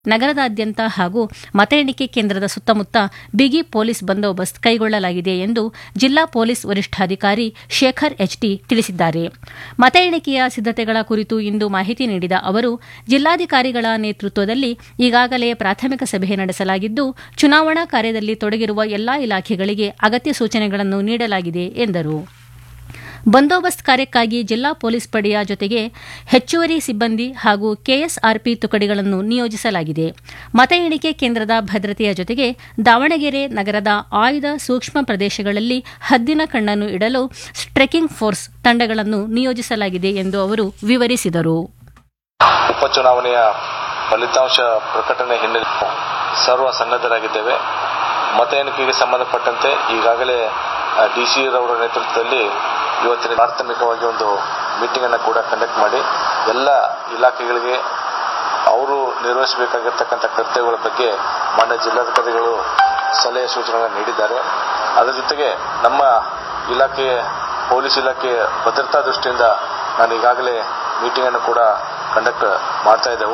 ನಗರದಾದ್ಯಂತ ಹಾಗೂ ಮತ ಎಣಿಕೆ ಕೇಂದ್ರದ ಸುತ್ತಮುತ್ತ ಬಿಗಿ ಪೊಲೀಸ್ ಬಂದೋಬಸ್ತ್ ಕೈಗೊಳ್ಳಲಾಗಿದೆ ಎಂದು ಜಿಲ್ಲಾ ಪೊಲೀಸ್ ವರಿಷ್ಠಾಧಿಕಾರಿ ಶೇಖರ್ ಎಚ್ಟಿ ತಿಳಿಸಿದ್ದಾರೆ ಮತ ಎಣಿಕೆಯ ಸಿದ್ದತೆಗಳ ಕುರಿತು ಇಂದು ಮಾಹಿತಿ ನೀಡಿದ ಅವರು ಜಿಲ್ಲಾಧಿಕಾರಿಗಳ ನೇತೃತ್ವದಲ್ಲಿ ಈಗಾಗಲೇ ಪ್ರಾಥಮಿಕ ಸಭೆ ನಡೆಸಲಾಗಿದ್ದು ಚುನಾವಣಾ ಕಾರ್ಯದಲ್ಲಿ ತೊಡಗಿರುವ ಎಲ್ಲಾ ಇಲಾಖೆಗಳಿಗೆ ಅಗತ್ಯ ಸೂಚನೆಗಳನ್ನು ನೀಡಲಾಗಿದೆ ಎಂದರು ಬಂದೋಬಸ್ತ್ ಕಾರ್ಯಕ್ಕಾಗಿ ಜಿಲ್ಲಾ ಪೊಲೀಸ್ ಪಡೆಯ ಜೊತೆಗೆ ಹೆಚ್ಚುವರಿ ಸಿಬ್ಬಂದಿ ಹಾಗೂ ಕೆಎಸ್ಆರ್ಪಿ ತುಕಡಿಗಳನ್ನು ನಿಯೋಜಿಸಲಾಗಿದೆ ಮತ ಎಣಿಕೆ ಕೇಂದ್ರದ ಭದ್ರತೆಯ ಜೊತೆಗೆ ದಾವಣಗೆರೆ ನಗರದ ಆಯ್ದ ಸೂಕ್ಷ್ಮ ಪ್ರದೇಶಗಳಲ್ಲಿ ಹದ್ದಿನ ಕಣ್ಣನ್ನು ಇಡಲು ಟ್ರೆಕಿಂಗ್ ಫೋರ್ಸ್ ತಂಡಗಳನ್ನು ನಿಯೋಜಿಸಲಾಗಿದೆ ಎಂದು ಅವರು ವಿವರಿಸಿದರು ಉಪಚುನಾವಣೆಯ ಫಲಿತಾಂಶ ಪ್ರಕಟಣೆ ಹಿನ್ನೆಲೆ ಸರ್ವ ಸನ್ನದ್ಧರಾಗಿದ್ದೇವೆ ಮತ ಎಣಿಕೆಗೆ ಸಂಬಂಧಪಟ್ಟಂತೆ ಈಗಾಗಲೇ ಡಿಸಿ ರವರ ನೇತೃತ್ವದಲ್ಲಿ ಇವತ್ತಿನ ಪ್ರಾಥಮಿಕವಾಗಿ ಒಂದು ಮೀಟಿಂಗ್ ಅನ್ನು ಕೂಡ ಕಂಡಕ್ಟ್ ಮಾಡಿ ಎಲ್ಲ ಇಲಾಖೆಗಳಿಗೆ ಅವರು ನಿರ್ವಹಿಸಬೇಕಾಗಿರ್ತಕ್ಕಂಥ ಕರ್ತವ್ಯಗಳ ಬಗ್ಗೆ ಮಾನ್ಯ ಜಿಲ್ಲಾಧಿಕಾರಿಗಳು ಸಲಹೆ ಸೂಚನೆಗಳನ್ನು ನೀಡಿದ್ದಾರೆ ಅದರ ಜೊತೆಗೆ ನಮ್ಮ ಇಲಾಖೆ ಪೊಲೀಸ್ ಇಲಾಖೆ ಭದ್ರತಾ ದೃಷ್ಟಿಯಿಂದ ನಾನು ಈಗಾಗಲೇ ಮೀಟಿಂಗ್ ಅನ್ನು ಕೂಡ ಕಂಡಕ್ಟ್ ಮಾಡ್ತಾ ಇದ್ದೆವು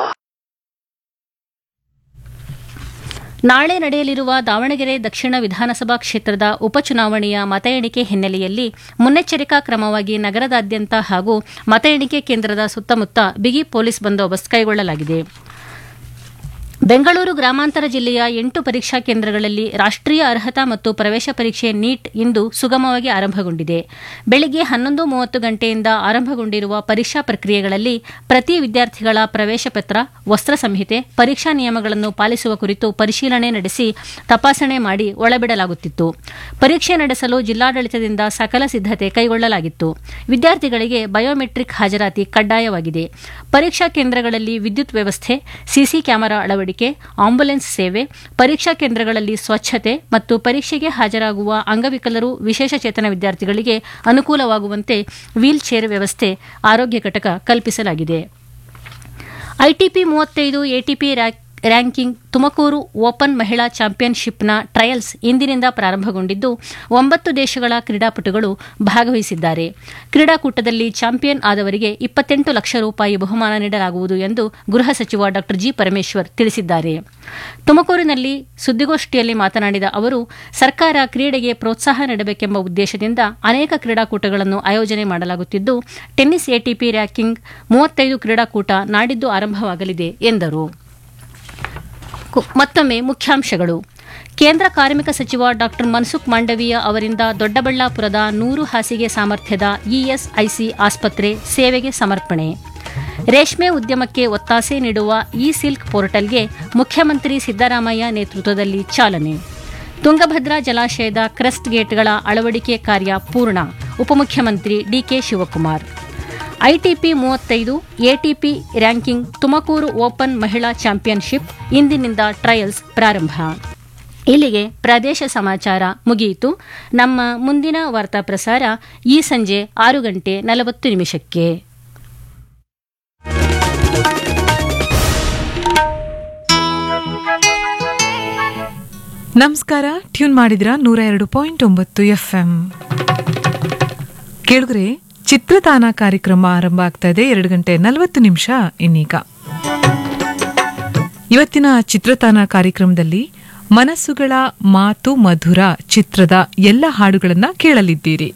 ನಾಳೆ ನಡೆಯಲಿರುವ ದಾವಣಗೆರೆ ದಕ್ಷಿಣ ವಿಧಾನಸಭಾ ಕ್ಷೇತ್ರದ ಉಪಚುನಾವಣೆಯ ಮತ ಎಣಿಕೆ ಹಿನ್ನೆಲೆಯಲ್ಲಿ ಮುನ್ನೆಚ್ಚರಿಕಾ ಕ್ರಮವಾಗಿ ನಗರದಾದ್ಯಂತ ಹಾಗೂ ಮತ ಎಣಿಕೆ ಕೇಂದ್ರದ ಸುತ್ತಮುತ್ತ ಬಿಗಿ ಪೊಲೀಸ್ ಬಂದೋಬಸ್ತ್ ಕೈಗೊಳ್ಳಲಾಗಿದೆ ಬೆಂಗಳೂರು ಗ್ರಾಮಾಂತರ ಜಿಲ್ಲೆಯ ಎಂಟು ಪರೀಕ್ಷಾ ಕೇಂದ್ರಗಳಲ್ಲಿ ರಾಷ್ಟ್ರೀಯ ಅರ್ಹತಾ ಮತ್ತು ಪ್ರವೇಶ ಪರೀಕ್ಷೆ ನೀಟ್ ಇಂದು ಸುಗಮವಾಗಿ ಆರಂಭಗೊಂಡಿದೆ ಬೆಳಗ್ಗೆ ಹನ್ನೊಂದು ಮೂವತ್ತು ಗಂಟೆಯಿಂದ ಆರಂಭಗೊಂಡಿರುವ ಪರೀಕ್ಷಾ ಪ್ರಕ್ರಿಯೆಗಳಲ್ಲಿ ಪ್ರತಿ ವಿದ್ಯಾರ್ಥಿಗಳ ಪ್ರವೇಶ ಪತ್ರ ವಸ್ತ್ರ ಸಂಹಿತೆ ಪರೀಕ್ಷಾ ನಿಯಮಗಳನ್ನು ಪಾಲಿಸುವ ಕುರಿತು ಪರಿಶೀಲನೆ ನಡೆಸಿ ತಪಾಸಣೆ ಮಾಡಿ ಒಳಬಿಡಲಾಗುತ್ತಿತ್ತು ಪರೀಕ್ಷೆ ನಡೆಸಲು ಜಿಲ್ಲಾಡಳಿತದಿಂದ ಸಕಲ ಸಿದ್ದತೆ ಕೈಗೊಳ್ಳಲಾಗಿತ್ತು ವಿದ್ಯಾರ್ಥಿಗಳಿಗೆ ಬಯೋಮೆಟ್ರಿಕ್ ಹಾಜರಾತಿ ಕಡ್ಡಾಯವಾಗಿದೆ ಪರೀಕ್ಷಾ ಕೇಂದ್ರಗಳಲ್ಲಿ ವಿದ್ಯುತ್ ವ್ಯವಸ್ಥೆ ಸಿಸಿ ಕ್ಯಾಮೆರಾ ಅಳವಡಿಕೆ ಆಂಬ್ಯುಲೆನ್ಸ್ ಸೇವೆ ಪರೀಕ್ಷಾ ಕೇಂದ್ರಗಳಲ್ಲಿ ಸ್ವಚ್ಛತೆ ಮತ್ತು ಪರೀಕ್ಷೆಗೆ ಹಾಜರಾಗುವ ಅಂಗವಿಕಲರು ವಿಶೇಷಚೇತನ ವಿದ್ಯಾರ್ಥಿಗಳಿಗೆ ಅನುಕೂಲವಾಗುವಂತೆ ವೀಲ್ ಚೇರ್ ವ್ಯವಸ್ಥೆ ಆರೋಗ್ಯ ಘಟಕ ಕಲ್ಪಿಸಲಾಗಿದೆ ಐಟಿಪಿ ಮೂವತ್ತೈದು ಎಟಿಪಿ ರ್ಯಾಂಕಿಂಗ್ ತುಮಕೂರು ಓಪನ್ ಮಹಿಳಾ ಚಾಂಪಿಯನ್ಶಿಪ್ನ ಟ್ರಯಲ್ಸ್ ಇಂದಿನಿಂದ ಪ್ರಾರಂಭಗೊಂಡಿದ್ದು ಒಂಬತ್ತು ದೇಶಗಳ ಕ್ರೀಡಾಪಟುಗಳು ಭಾಗವಹಿಸಿದ್ದಾರೆ ಕ್ರೀಡಾಕೂಟದಲ್ಲಿ ಚಾಂಪಿಯನ್ ಆದವರಿಗೆ ಇಪ್ಪತ್ತೆಂಟು ಲಕ್ಷ ರೂಪಾಯಿ ಬಹುಮಾನ ನೀಡಲಾಗುವುದು ಎಂದು ಗೃಹ ಸಚಿವ ಡಾ ಜಿ ಪರಮೇಶ್ವರ್ ತಿಳಿಸಿದ್ದಾರೆ ತುಮಕೂರಿನಲ್ಲಿ ಸುದ್ದಿಗೋಷ್ಠಿಯಲ್ಲಿ ಮಾತನಾಡಿದ ಅವರು ಸರ್ಕಾರ ಕ್ರೀಡೆಗೆ ಪ್ರೋತ್ಸಾಹ ನೀಡಬೇಕೆಂಬ ಉದ್ದೇಶದಿಂದ ಅನೇಕ ಕ್ರೀಡಾಕೂಟಗಳನ್ನು ಆಯೋಜನೆ ಮಾಡಲಾಗುತ್ತಿದ್ದು ಟೆನ್ನಿಸ್ ಎಟಿಪಿ ರ್ಯಾಂಕಿಂಗ್ ಮೂವತ್ತೈದು ಕ್ರೀಡಾಕೂಟ ನಾಡಿದ್ದು ಆರಂಭವಾಗಲಿದೆ ಎಂದರು ಮತ್ತೊಮ್ಮೆ ಮುಖ್ಯಾಂಶಗಳು ಕೇಂದ್ರ ಕಾರ್ಮಿಕ ಸಚಿವ ಡಾ ಮನ್ಸುಖ್ ಮಾಂಡವೀಯ ಅವರಿಂದ ದೊಡ್ಡಬಳ್ಳಾಪುರದ ನೂರು ಹಾಸಿಗೆ ಸಾಮರ್ಥ್ಯದ ಇಎಸ್ಐಸಿ ಆಸ್ಪತ್ರೆ ಸೇವೆಗೆ ಸಮರ್ಪಣೆ ರೇಷ್ಮೆ ಉದ್ಯಮಕ್ಕೆ ಒತ್ತಾಸೆ ನೀಡುವ ಇ ಸಿಲ್ಕ್ ಪೋರ್ಟಲ್ಗೆ ಮುಖ್ಯಮಂತ್ರಿ ಸಿದ್ದರಾಮಯ್ಯ ನೇತೃತ್ವದಲ್ಲಿ ಚಾಲನೆ ತುಂಗಭದ್ರಾ ಜಲಾಶಯದ ಕ್ರೆಸ್ಟ್ ಗೇಟ್ಗಳ ಅಳವಡಿಕೆ ಕಾರ್ಯ ಪೂರ್ಣ ಉಪಮುಖ್ಯಮಂತ್ರಿ ಡಿಕೆ ಶಿವಕುಮಾರ್ ಐಟಿಪಿ ಮೂವತ್ತೈದು ಎಟಿಪಿ ರ್ಯಾಂಕಿಂಗ್ ತುಮಕೂರು ಓಪನ್ ಮಹಿಳಾ ಚಾಂಪಿಯನ್ಶಿಪ್ ಇಂದಿನಿಂದ ಟ್ರಯಲ್ಸ್ ಪ್ರಾರಂಭ ಇಲ್ಲಿಗೆ ಪ್ರದೇಶ ಸಮಾಚಾರ ಮುಗಿಯಿತು ನಮ್ಮ ಮುಂದಿನ ವಾರ್ತಾ ಪ್ರಸಾರ ಈ ಸಂಜೆ ಆರು ಗಂಟೆ ನಲವತ್ತು ನಿಮಿಷಕ್ಕೆ ನಮಸ್ಕಾರ ಟ್ಯೂನ್ ಮಾಡಿದ್ರ ನೂರ ಎರಡು ಪಾಯಿಂಟ್ ಒಂಬತ್ತು ಎಫ್ ಎಂ ಕೇಳಿದ್ರೆ ಚಿತ್ರತಾನ ಕಾರ್ಯಕ್ರಮ ಆರಂಭ ಆಗ್ತಾ ಇದೆ ಎರಡು ಗಂಟೆ ನಲವತ್ತು ನಿಮಿಷ ಇನ್ನೀಗ ಇವತ್ತಿನ ಚಿತ್ರತಾನ ಕಾರ್ಯಕ್ರಮದಲ್ಲಿ ಮನಸ್ಸುಗಳ ಮಾತು ಮಧುರ ಚಿತ್ರದ ಎಲ್ಲ ಹಾಡುಗಳನ್ನ ಕೇಳಲಿದ್ದೀರಿ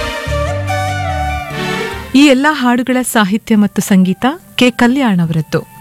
ಈ ಎಲ್ಲ ಹಾಡುಗಳ ಸಾಹಿತ್ಯ ಮತ್ತು ಸಂಗೀತ ಕೆ ಕಲ್ಯಾಣ್ ಅವರದ್ದು